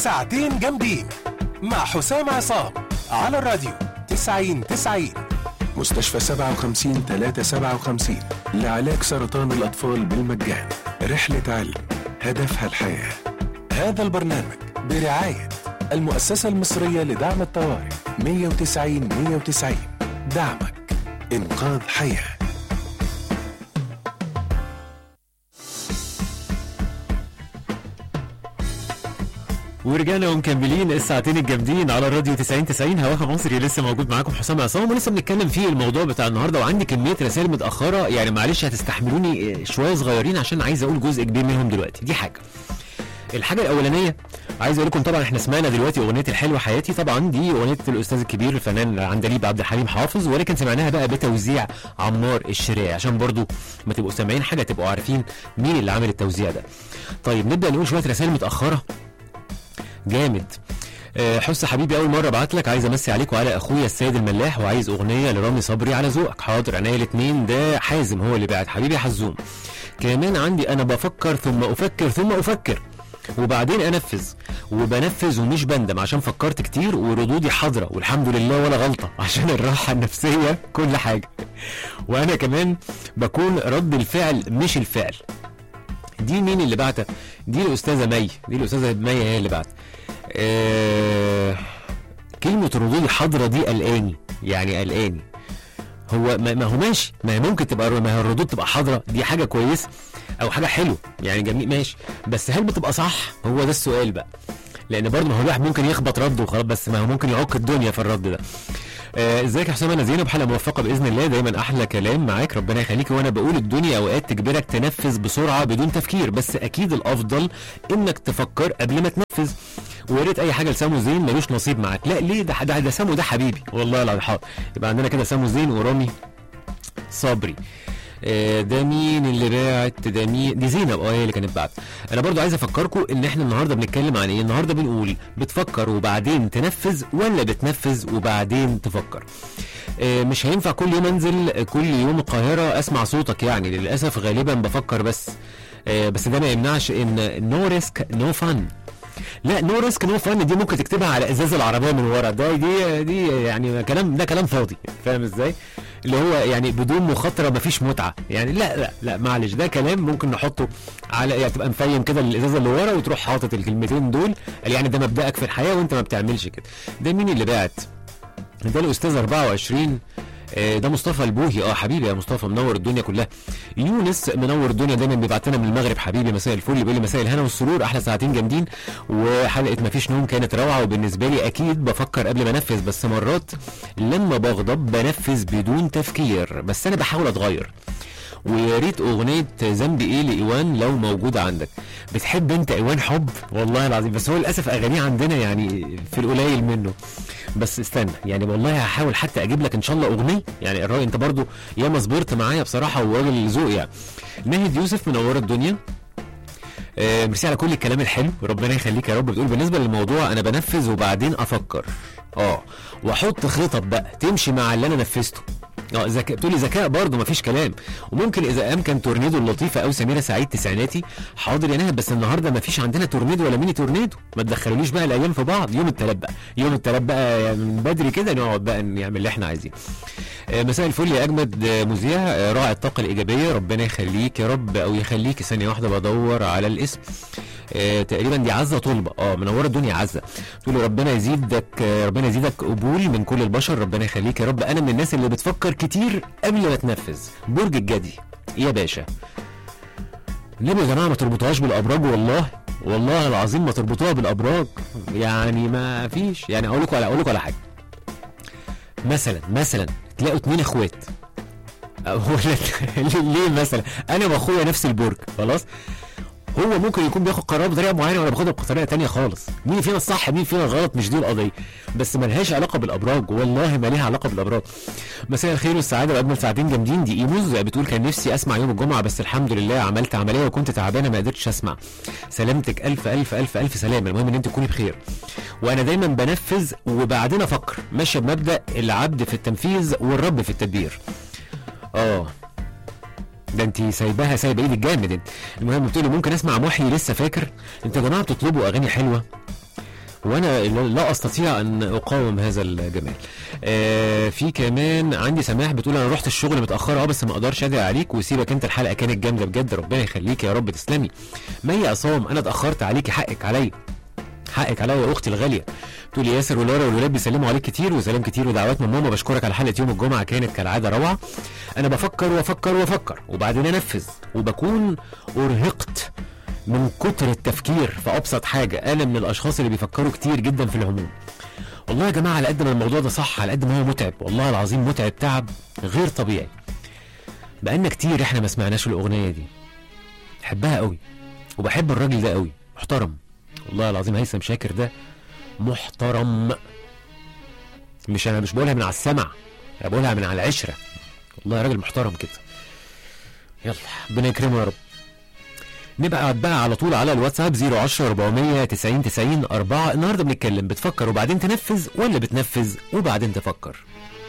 ساعتين جامدين مع حسام عصام على الراديو 90 90 مستشفى 57 357 لعلاج سرطان الأطفال بالمجان رحلة علم هدفها الحياة هذا البرنامج برعاية المؤسسة المصرية لدعم الطوارئ 190 190 دعمك إنقاذ حياه ورجعنا ومكملين الساعتين الجامدين على الراديو 90 90 هواها مصري لسه موجود معاكم حسام عصام ولسه بنتكلم في الموضوع بتاع النهارده وعندي كميه رسائل متاخره يعني معلش هتستحملوني شويه صغيرين عشان عايز اقول جزء كبير منهم دلوقتي دي حاجه الحاجه الاولانيه عايز اقول لكم طبعا احنا سمعنا دلوقتي اغنيه الحلوه حياتي طبعا دي اغنيه الاستاذ الكبير الفنان عندليب عبد الحليم حافظ ولكن سمعناها بقى بتوزيع عمار الشريعي عشان برضو ما تبقوا سامعين حاجه تبقوا عارفين مين اللي عامل التوزيع ده طيب نبدا نقول شويه رسائل متاخره جامد آه، حس حبيبي اول مره ابعت لك عايز امسي عليك وعلى اخويا السيد الملاح وعايز اغنيه لرامي صبري على ذوقك حاضر عينيا الاثنين ده حازم هو اللي بعت حبيبي حزوم كمان عندي انا بفكر ثم افكر ثم افكر وبعدين انفذ وبنفذ ومش بندم عشان فكرت كتير وردودي حاضره والحمد لله ولا غلطه عشان الراحه النفسيه كل حاجه وانا كمان بكون رد الفعل مش الفعل دي مين اللي بعتها دي الاستاذه مي دي الاستاذه مي هي اللي بعت آه كلمه ردودي حاضره دي قلقاني يعني قلقاني هو ما ما هو ماشي ما هي ممكن تبقى ما هي الردود تبقى حاضره دي حاجه كويسه او حاجه حلوه يعني جميل ماشي بس هل بتبقى صح هو ده السؤال بقى لان برضه ما هو الواحد ممكن يخبط رد وخلاص بس ما هو ممكن يعك الدنيا في الرد ده آه، ازيك يا حسام انا زينب حلقه موفقه باذن الله دايما احلى كلام معاك ربنا يخليك وانا بقول الدنيا اوقات تجبرك تنفذ بسرعه بدون تفكير بس اكيد الافضل انك تفكر قبل ما تنفذ ويا ريت اي حاجه لسامو زين ملوش نصيب معاك لا ليه ده ده, ده سامو ده حبيبي والله العظيم حاضر يبقى عندنا كده سامو زين ورامي صبري آه، ده مين اللي باعت ده مين دي زينب اه هي اللي كانت بعت انا برضو عايز افكركم ان احنا النهارده بنتكلم عن ايه النهارده بنقول بتفكر وبعدين تنفذ ولا بتنفذ وبعدين تفكر آه، مش هينفع كل يوم انزل كل يوم القاهره اسمع صوتك يعني للاسف غالبا بفكر بس آه، بس ده ما يمنعش ان نو ريسك نو فن لا نو ريسك نو فن دي ممكن تكتبها على ازاز العربيه من ورا ده دي دي يعني كلام ده كلام فاضي فاهم ازاي اللي هو يعني بدون مخاطره مفيش متعه يعني لا لا لا معلش ده كلام ممكن نحطه على يعني تبقى مفيم كده الازازه اللي ورا وتروح حاطط الكلمتين دول قال يعني ده مبدأك في الحياه وانت ما بتعملش كده ده مين اللي بعت ده الاستاذ 24 آه، ده مصطفى البوهي اه حبيبي يا مصطفى منور الدنيا كلها يونس منور الدنيا دايما بيبعت لنا من المغرب حبيبي مساء الفل بيقول لي مساء الهنا والسرور احلى ساعتين جامدين وحلقه مفيش نوم كانت روعه وبالنسبه لي اكيد بفكر قبل ما انفذ بس مرات لما بغضب بنفذ بدون تفكير بس انا بحاول اتغير ويا ريت اغنيه ذنبي ايه لايوان لو موجوده عندك بتحب انت ايوان حب والله العظيم بس هو للاسف اغانيه عندنا يعني في القليل منه بس استنى يعني والله هحاول حتى اجيب لك ان شاء الله اغنيه يعني الراجل انت برضو ياما صبرت معايا بصراحه وراجل ذوق يعني ناهد يوسف منوره الدنيا آه، ميرسي على كل الكلام الحلو ربنا يخليك يا رب بتقول بالنسبه للموضوع انا بنفذ وبعدين افكر اه واحط خطط بقى تمشي مع اللي انا نفذته اه ذكاء بتقولي ذكاء برضه مفيش كلام وممكن اذا امكن تورنيدو اللطيفه او سميره سعيد تسعيناتي حاضر يا نهد بس النهارده مفيش عندنا تورنيدو ولا ميني تورنيدو ما تدخلونيش بقى الايام في بعض يوم التلات بقى يوم التلات بقى يعني من بدري كده نقعد بقى نعمل اللي احنا عايزينه آه، مساء الفل يا اجمد آه، مذيع آه، راعي الطاقه الايجابيه ربنا يخليك يا رب او يخليك ثانيه واحده بدور على الاسم آه، تقريبا دي عزه طلبه اه منوره الدنيا عزه تقول له ربنا يزيدك آه، ربنا يزيدك قبول من كل البشر ربنا يخليك يا رب انا من الناس اللي بتفكر كتير قبل ما تنفذ برج الجدي يا باشا ليه يا جماعه ما تربطوهاش بالابراج والله والله العظيم ما تربطوها بالابراج يعني ما فيش يعني اقول لكم على اقول لكم على حاجه مثلا مثلا تلاقوا اتنين اخوات هو ليه مثلا انا واخويا نفس البرج خلاص هو ممكن يكون بياخد قرار بطريقه معينه وانا باخدها بطريقه تانية خالص مين فينا الصح مين فينا الغلط مش دي القضيه بس ملهاش علاقه بالابراج والله ما ليها علاقه بالابراج مساء الخير والسعاده واجمل ساعتين جامدين دي ايموز بتقول كان نفسي اسمع يوم الجمعه بس الحمد لله عملت عمليه وكنت تعبانه ما قدرتش اسمع سلامتك الف الف الف الف سلامه المهم ان انت تكوني بخير وانا دايما بنفذ وبعدين افكر ماشيه بمبدا العبد في التنفيذ والرب في التدبير اه ده انت سايباها سايبه ايدك جامد انت المهم بتقولي ممكن اسمع محيي لسه فاكر انتوا يا جماعه بتطلبوا اغاني حلوه وانا لا استطيع ان اقاوم هذا الجمال آه في كمان عندي سماح بتقول انا رحت الشغل متاخره اه بس ما اقدرش ادعي عليك وسيبك انت الحلقه كانت جامده بجد ربنا يخليك يا رب تسلمي مي عصام انا اتاخرت عليكي حقك عليا حقك عليا يا اختي الغاليه تقول لي ياسر ولارا والولاد بيسلموا عليك كتير وسلام كتير ودعوات من ماما بشكرك على حلقه يوم الجمعه كانت كالعاده روعه انا بفكر وافكر وافكر وبعدين انفذ وبكون ارهقت من كتر التفكير في ابسط حاجه انا من الاشخاص اللي بيفكروا كتير جدا في الهموم والله يا جماعه على قد ما الموضوع ده صح على قد ما هو متعب والله العظيم متعب تعب غير طبيعي بقالنا كتير احنا ما سمعناش الاغنيه دي بحبها قوي وبحب الراجل ده قوي محترم والله العظيم هيثم شاكر ده محترم مش انا مش بقولها من على السمع انا بقولها من على العشره والله راجل محترم كده يلا ربنا يكرمه يا رب نبقى بقى على طول على الواتساب 010 400 90 90 4 النهارده بنتكلم بتفكر وبعدين تنفذ ولا بتنفذ وبعدين تفكر